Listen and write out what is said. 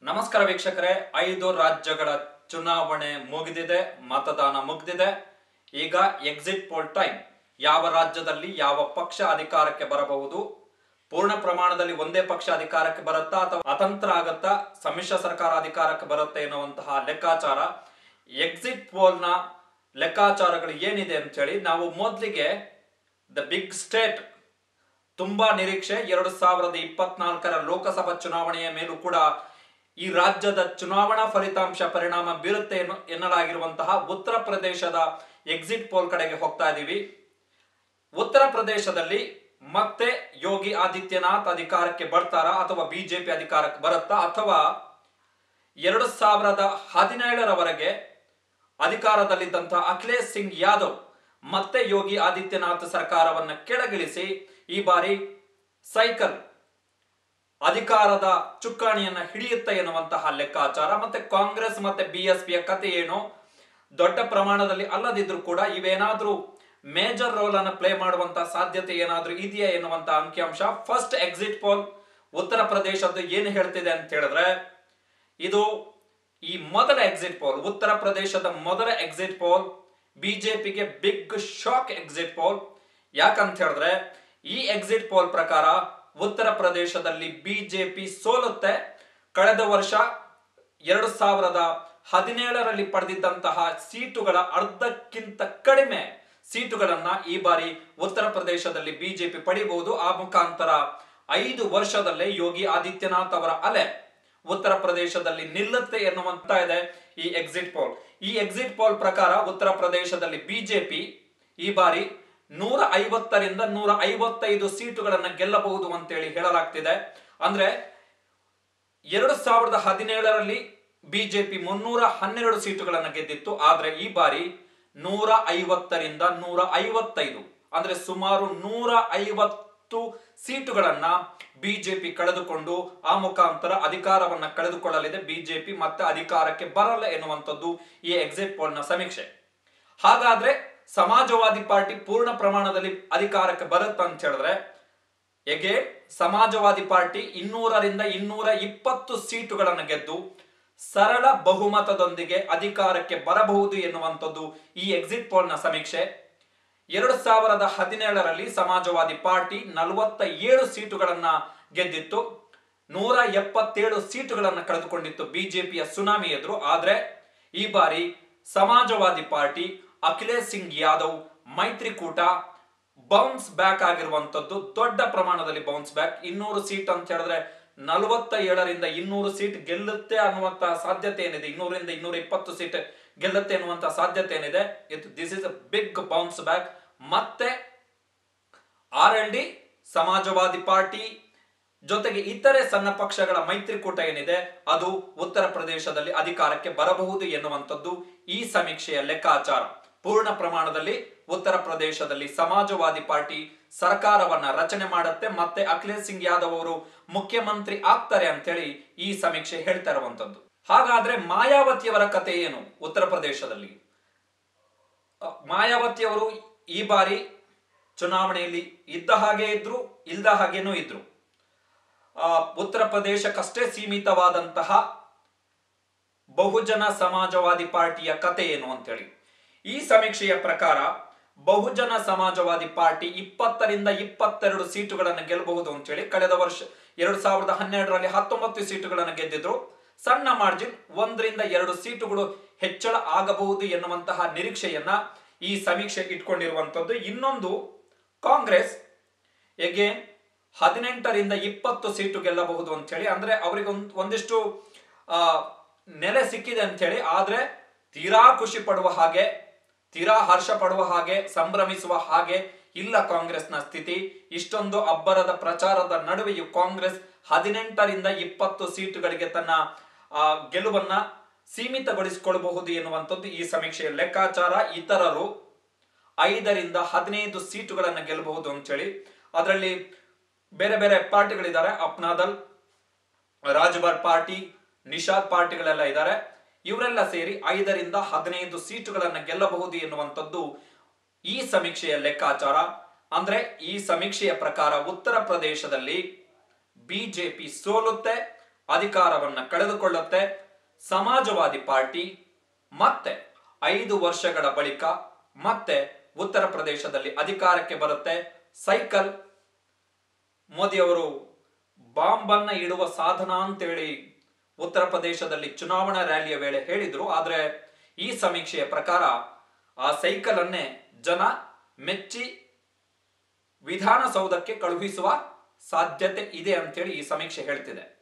ನಮಸ್ಕಾರ ವೀಕ್ಷಕರೇ ಐದು ರಾಜ್ಯಗಳ ಚುನಾವಣೆ ಮುಗಿದಿದೆ ಮತದಾನ ಮುಗಿದಿದೆ ಈಗ ಎಕ್ಸಿಟ್ ಪೋಲ್ ಟೈಮ್ ಯಾವ ರಾಜ್ಯದಲ್ಲಿ ಯಾವ ಪಕ್ಷ ಅಧಿಕಾರಕ್ಕೆ ಬರಬಹುದು ಪೂರ್ಣ ಪ್ರಮಾಣದಲ್ಲಿ ಒಂದೇ ಪಕ್ಷ ಅಧಿಕಾರಕ್ಕೆ ಬರುತ್ತಾ ಅಥವಾ ಅತಂತ್ರ ಆಗತ್ತಾ ಸಮ್ಮಿಶ್ರ ಸರ್ಕಾರ ಅಧಿಕಾರಕ್ಕೆ ಬರುತ್ತೆ ಎನ್ನುವಂತಹ ಲೆಕ್ಕಾಚಾರ ಎಕ್ಸಿಟ್ ಪೋಲ್ನ ಲೆಕ್ಕಾಚಾರಗಳು ಏನಿದೆ ಅಂತ ಹೇಳಿ ನಾವು ಮೊದಲಿಗೆ ದ ಬಿಗ್ ಸ್ಟೇಟ್ ತುಂಬಾ ನಿರೀಕ್ಷೆ ಎರಡು ಸಾವಿರದ ಇಪ್ಪತ್ನಾಲ್ಕರ ಲೋಕಸಭಾ ಚುನಾವಣೆಯ ಮೇಲೂ ಕೂಡ ಈ ರಾಜ್ಯದ ಚುನಾವಣಾ ಫಲಿತಾಂಶ ಪರಿಣಾಮ ಬೀರುತ್ತೆ ಎನ್ನು ಎನ್ನಲಾಗಿರುವಂತಹ ಉತ್ತರ ಪ್ರದೇಶದ ಎಕ್ಸಿಟ್ ಪೋಲ್ ಕಡೆಗೆ ಹೋಗ್ತಾ ಇದ್ದೀವಿ ಉತ್ತರ ಪ್ರದೇಶದಲ್ಲಿ ಮತ್ತೆ ಯೋಗಿ ಆದಿತ್ಯನಾಥ್ ಅಧಿಕಾರಕ್ಕೆ ಬರ್ತಾರಾ ಅಥವಾ ಬಿಜೆಪಿ ಅಧಿಕಾರಕ್ಕೆ ಬರುತ್ತಾ ಅಥವಾ ಎರಡು ಸಾವಿರದ ಹದಿನೇಳರವರೆಗೆ ಅಧಿಕಾರದಲ್ಲಿದ್ದಂತಹ ಅಖಿಲೇಶ್ ಸಿಂಗ್ ಯಾದವ್ ಮತ್ತೆ ಯೋಗಿ ಆದಿತ್ಯನಾಥ್ ಸರ್ಕಾರವನ್ನ ಕೆಳಗಿಳಿಸಿ ಈ ಬಾರಿ ಸೈಕಲ್ ಅಧಿಕಾರದ ಚುಕ್ಕಾಣಿಯನ್ನ ಹಿಡಿಯುತ್ತೆ ಎನ್ನುವಂತಹ ಲೆಕ್ಕಾಚಾರ ಮತ್ತೆ ಕಾಂಗ್ರೆಸ್ ಮತ್ತೆ ಬಿಎಸ್ಪಿಯ ಕತೆ ಏನು ದೊಡ್ಡ ಪ್ರಮಾಣದಲ್ಲಿ ಅಲ್ಲದಿದ್ರು ಕೂಡ ಇವೇನಾದ್ರೂ ಮೇಜರ್ ರೋಲ್ ಅನ್ನು ಪ್ಲೇ ಮಾಡುವಂತಹ ಸಾಧ್ಯತೆ ಏನಾದ್ರೂ ಇದೆಯಾ ಎನ್ನುವಂತ ಅಂಕಿಅಂಶ ಫಸ್ಟ್ ಎಕ್ಸಿಟ್ ಪೋಲ್ ಉತ್ತರ ಪ್ರದೇಶದ್ದು ಏನು ಹೇಳ್ತಿದೆ ಅಂತ ಹೇಳಿದ್ರೆ ಇದು ಈ ಮೊದಲ ಎಕ್ಸಿಟ್ ಪೋಲ್ ಉತ್ತರ ಪ್ರದೇಶದ ಮೊದಲ ಎಕ್ಸಿಟ್ ಪೋಲ್ ಬಿಜೆಪಿಗೆ ಬಿಗ್ ಶಾಕ್ ಎಕ್ಸಿಟ್ ಪೋಲ್ ಯಾಕಂತ ಹೇಳಿದ್ರೆ ಈ ಎಕ್ಸಿಟ್ ಪೋಲ್ ಪ್ರಕಾರ ಉತ್ತರ ಪ್ರದೇಶದಲ್ಲಿ ಬಿಜೆಪಿ ಸೋಲುತ್ತೆ ಕಳೆದ ವರ್ಷ ಎರಡು ಸಾವಿರದ ಹದಿನೇಳರಲ್ಲಿ ಪಡೆದಿದ್ದಂತಹ ಸೀಟುಗಳ ಅರ್ಧಕ್ಕಿಂತ ಕಡಿಮೆ ಸೀಟುಗಳನ್ನ ಈ ಬಾರಿ ಉತ್ತರ ಪ್ರದೇಶದಲ್ಲಿ ಬಿಜೆಪಿ ಪಡೆಯಬಹುದು ಆ ಮುಖಾಂತರ ಐದು ವರ್ಷದಲ್ಲೇ ಯೋಗಿ ಆದಿತ್ಯನಾಥ್ ಅವರ ಅಲೆ ಉತ್ತರ ಪ್ರದೇಶದಲ್ಲಿ ನಿಲ್ಲುತ್ತೆ ಎನ್ನುವಂತ ಇದೆ ಈ ಎಕ್ಸಿಟ್ ಪೋಲ್ ಈ ಎಕ್ಸಿಟ್ ಪೋಲ್ ಪ್ರಕಾರ ಉತ್ತರ ಪ್ರದೇಶದಲ್ಲಿ ಬಿಜೆಪಿ ಈ ಬಾರಿ ನೂರ ಐವತ್ತರಿಂದ ನೂರ ಐವತ್ತೈದು ಸೀಟುಗಳನ್ನ ಗೆಲ್ಲಬಹುದು ಅಂತೇಳಿ ಹೇಳಲಾಗ್ತಿದೆ ಅಂದ್ರೆ ಎರಡು ಸಾವಿರದ ಹದಿನೇಳರಲ್ಲಿ ಬಿಜೆಪಿ ಮುನ್ನೂರ ಹನ್ನೆರಡು ಸೀಟುಗಳನ್ನ ಗೆದ್ದಿತ್ತು ಆದ್ರೆ ಈ ಬಾರಿ ನೂರ ಐವತ್ತರಿಂದ ನೂರ ಐವತ್ತೈದು ಅಂದ್ರೆ ಸುಮಾರು ನೂರ ಐವತ್ತು ಸೀಟುಗಳನ್ನ ಬಿಜೆಪಿ ಕಳೆದುಕೊಂಡು ಆ ಮುಖಾಂತರ ಅಧಿಕಾರವನ್ನ ಕಳೆದುಕೊಳ್ಳಲಿದೆ ಬಿಜೆಪಿ ಮತ್ತೆ ಅಧಿಕಾರಕ್ಕೆ ಬರಲ್ಲ ಎನ್ನುವಂಥದ್ದು ಈ ಎಕ್ಸಿಟ್ ಪೋಲ್ನ ಸಮೀಕ್ಷೆ ಹಾಗಾದ್ರೆ ಸಮಾಜವಾದಿ ಪಾರ್ಟಿ ಪೂರ್ಣ ಪ್ರಮಾಣದಲ್ಲಿ ಅಧಿಕಾರಕ್ಕೆ ಬರುತ್ತೆ ಅಂತ ಹೇಳಿದ್ರೆ ಹೇಗೆ ಸಮಾಜವಾದಿ ಪಾರ್ಟಿ ಇನ್ನೂರರಿಂದ ಇನ್ನೂರ ಇಪ್ಪತ್ತು ಸೀಟುಗಳನ್ನು ಗೆದ್ದು ಸರಳ ಬಹುಮತದೊಂದಿಗೆ ಅಧಿಕಾರಕ್ಕೆ ಬರಬಹುದು ಎನ್ನುವಂಥದ್ದು ಈ ಎಕ್ಸಿಟ್ ಪೋಲ್ನ ಸಮೀಕ್ಷೆ ಎರಡು ಸಾವಿರದ ಹದಿನೇಳರಲ್ಲಿ ಸಮಾಜವಾದಿ ಪಾರ್ಟಿ ನಲವತ್ತ ಏಳು ಸೀಟುಗಳನ್ನ ಗೆದ್ದಿತ್ತು ನೂರ ಎಪ್ಪತ್ತೇಳು ಸೀಟುಗಳನ್ನ ಕಳೆದುಕೊಂಡಿತ್ತು ಬಿಜೆಪಿಯ ಸುನಾಮಿ ಎದುರು ಆದ್ರೆ ಈ ಬಾರಿ ಸಮಾಜವಾದಿ ಪಾರ್ಟಿ ಅಖಿಲೇಶ್ ಸಿಂಗ್ ಯಾದವ್ ಮೈತ್ರಿಕೂಟ ಬೌನ್ಸ್ ಬ್ಯಾಕ್ ಆಗಿರುವಂತದ್ದು ದೊಡ್ಡ ಪ್ರಮಾಣದಲ್ಲಿ ಬೌನ್ಸ್ ಬ್ಯಾಕ್ ಇನ್ನೂರು ಸೀಟ್ ಅಂತ ಹೇಳಿದ್ರೆ ನಲವತ್ತ ಏಳರಿಂದ ಇನ್ನೂರು ಸೀಟ್ ಗೆಲ್ಲುತ್ತೆ ಅನ್ನುವಂತ ಸಾಧ್ಯತೆ ಏನಿದೆ ಇನ್ನೂರಿಂದ ಇನ್ನೂರ ಇಪ್ಪತ್ತು ಸೀಟ್ ಗೆಲ್ಲುತ್ತೆ ಅನ್ನುವಂತ ಸಾಧ್ಯತೆ ಏನಿದೆ ಇದು this is a big bounce back ಮತ್ತೆ R L D Samajwadi party ಜೊತೆಗೆ ಇತರೆ ಸಣ್ಣ ಪಕ್ಷಗಳ ಮೈತ್ರಿಕೂಟ ಏನಿದೆ ಅದು ಉತ್ತರ ಪ್ರದೇಶದಲ್ಲಿ ಅಧಿಕಾರಕ್ಕೆ ಬರಬಹುದು ಎನ್ನುವಂಥದ್ದು ಈ ಸಮೀಕ್ಷೆಯ ಲೆಕ್ಕಾಚಾರ ಪೂರ್ಣ ಪ್ರಮಾಣದಲ್ಲಿ ಉತ್ತರ ಪ್ರದೇಶದಲ್ಲಿ ಸಮಾಜವಾದಿ ಪಾರ್ಟಿ ಸರ್ಕಾರವನ್ನ ರಚನೆ ಮಾಡುತ್ತೆ ಮತ್ತೆ ಅಖಿಲೇಶ್ ಸಿಂಗ್ ಯಾದವ್ ಅವರು ಮುಖ್ಯಮಂತ್ರಿ ಆಗ್ತಾರೆ ಅಂತೇಳಿ ಈ ಸಮೀಕ್ಷೆ ಹೇಳ್ತಾ ಇರುವಂತದ್ದು ಹಾಗಾದ್ರೆ ಮಾಯಾವತಿಯವರ ಕತೆ ಏನು ಉತ್ತರ ಪ್ರದೇಶದಲ್ಲಿ ಮಾಯಾವತಿಯವರು ಈ ಬಾರಿ ಚುನಾವಣೆಯಲ್ಲಿ ಇದ್ದ ಹಾಗೆ ಇದ್ರು ಇಲ್ದ ಹಾಗೇನೂ ಇದ್ರು ಉತ್ತರ ಪ್ರದೇಶಕ್ಕಷ್ಟೇ ಸೀಮಿತವಾದಂತಹ ಬಹುಜನ ಸಮಾಜವಾದಿ ಪಾರ್ಟಿಯ ಕತೆ ಏನು ಅಂತೇಳಿ ಈ ಸಮೀಕ್ಷೆಯ ಪ್ರಕಾರ ಬಹುಜನ ಸಮಾಜವಾದಿ ಪಾರ್ಟಿ ಇಪ್ಪತ್ತರಿಂದ ಇಪ್ಪತ್ತೆರಡು ಸೀಟುಗಳನ್ನು ಗೆಲ್ಲಬಹುದು ಅಂತೇಳಿ ಕಳೆದ ವರ್ಷ ಎರಡ್ ಸಾವಿರದ ಹನ್ನೆರಡರಲ್ಲಿ ಹತ್ತೊಂಬತ್ತು ಸೀಟುಗಳನ್ನು ಗೆದ್ದಿದ್ರು ಸಣ್ಣ ಮಾರ್ಜಿನ್ ಒಂದರಿಂದ ಎರಡು ಸೀಟುಗಳು ಹೆಚ್ಚಳ ಆಗಬಹುದು ಎನ್ನುವಂತಹ ನಿರೀಕ್ಷೆಯನ್ನ ಈ ಸಮೀಕ್ಷೆ ಇಟ್ಕೊಂಡಿರುವಂತದ್ದು ಇನ್ನೊಂದು ಕಾಂಗ್ರೆಸ್ ಎಗೇನ್ ಹದಿನೆಂಟರಿಂದ ಇಪ್ಪತ್ತು ಸೀಟು ಗೆಲ್ಲಬಹುದು ಅಂತ ಹೇಳಿ ಅಂದ್ರೆ ಅವರಿಗೆ ಒಂದಿಷ್ಟು ಆ ನೆಲೆ ಸಿಕ್ಕಿದೆ ಅಂತ ಹೇಳಿ ಆದ್ರೆ ತೀರಾ ಖುಷಿ ಪಡುವ ಹಾಗೆ ತೀರಾ ಹರ್ಷ ಪಡುವ ಹಾಗೆ ಸಂಭ್ರಮಿಸುವ ಹಾಗೆ ಇಲ್ಲ ಕಾಂಗ್ರೆಸ್ನ ಸ್ಥಿತಿ ಇಷ್ಟೊಂದು ಅಬ್ಬರದ ಪ್ರಚಾರದ ನಡುವೆಯೂ ಕಾಂಗ್ರೆಸ್ ಹದಿನೆಂಟರಿಂದ ಇಪ್ಪತ್ತು ಸೀಟುಗಳಿಗೆ ತನ್ನ ಗೆಲುವನ್ನ ಸೀಮಿತಗೊಳಿಸಿಕೊಳ್ಳಬಹುದು ಎನ್ನುವಂಥದ್ದು ಈ ಸಮೀಕ್ಷೆಯ ಲೆಕ್ಕಾಚಾರ ಇತರರು ಐದರಿಂದ ಹದಿನೈದು ಸೀಟುಗಳನ್ನು ಗೆಲ್ಲಬಹುದು ಅಂತೇಳಿ ಅದರಲ್ಲಿ ಬೇರೆ ಬೇರೆ ಪಾರ್ಟಿಗಳಿದ್ದಾರೆ ಅಪ್ನಾದಲ್ ರಾಜ್ಬರ್ ಪಾರ್ಟಿ ನಿಷಾದ್ ಪಾರ್ಟಿಗಳೆಲ್ಲ ಇದ್ದಾರೆ ಇವರೆಲ್ಲ ಸೇರಿ ಐದರಿಂದ ಹದಿನೈದು ಸೀಟುಗಳನ್ನ ಗೆಲ್ಲಬಹುದು ಎನ್ನುವಂಥದ್ದು ಈ ಸಮೀಕ್ಷೆಯ ಲೆಕ್ಕಾಚಾರ ಅಂದ್ರೆ ಈ ಸಮೀಕ್ಷೆಯ ಪ್ರಕಾರ ಉತ್ತರ ಪ್ರದೇಶದಲ್ಲಿ ಬಿಜೆಪಿ ಸೋಲುತ್ತೆ ಅಧಿಕಾರವನ್ನ ಕಳೆದುಕೊಳ್ಳುತ್ತೆ ಸಮಾಜವಾದಿ ಪಾರ್ಟಿ ಮತ್ತೆ ಐದು ವರ್ಷಗಳ ಬಳಿಕ ಮತ್ತೆ ಉತ್ತರ ಪ್ರದೇಶದಲ್ಲಿ ಅಧಿಕಾರಕ್ಕೆ ಬರುತ್ತೆ ಸೈಕಲ್ ಮೋದಿ ಅವರು ಬಾಂಬನ್ನ ಇಡುವ ಸಾಧನ ಅಂತೇಳಿ ಉತ್ತರ ಪ್ರದೇಶದಲ್ಲಿ ಚುನಾವಣಾ ರ್ಯಾಲಿಯ ವೇಳೆ ಹೇಳಿದ್ರು ಆದ್ರೆ ಈ ಸಮೀಕ್ಷೆಯ ಪ್ರಕಾರ ಆ ಸೈಕಲ್ ಅನ್ನೇ ಜನ ಮೆಚ್ಚಿ ವಿಧಾನಸೌಧಕ್ಕೆ ಕಳುಹಿಸುವ ಸಾಧ್ಯತೆ ಇದೆ ಅಂತೇಳಿ ಈ ಸಮೀಕ್ಷೆ ಹೇಳ್ತಿದೆ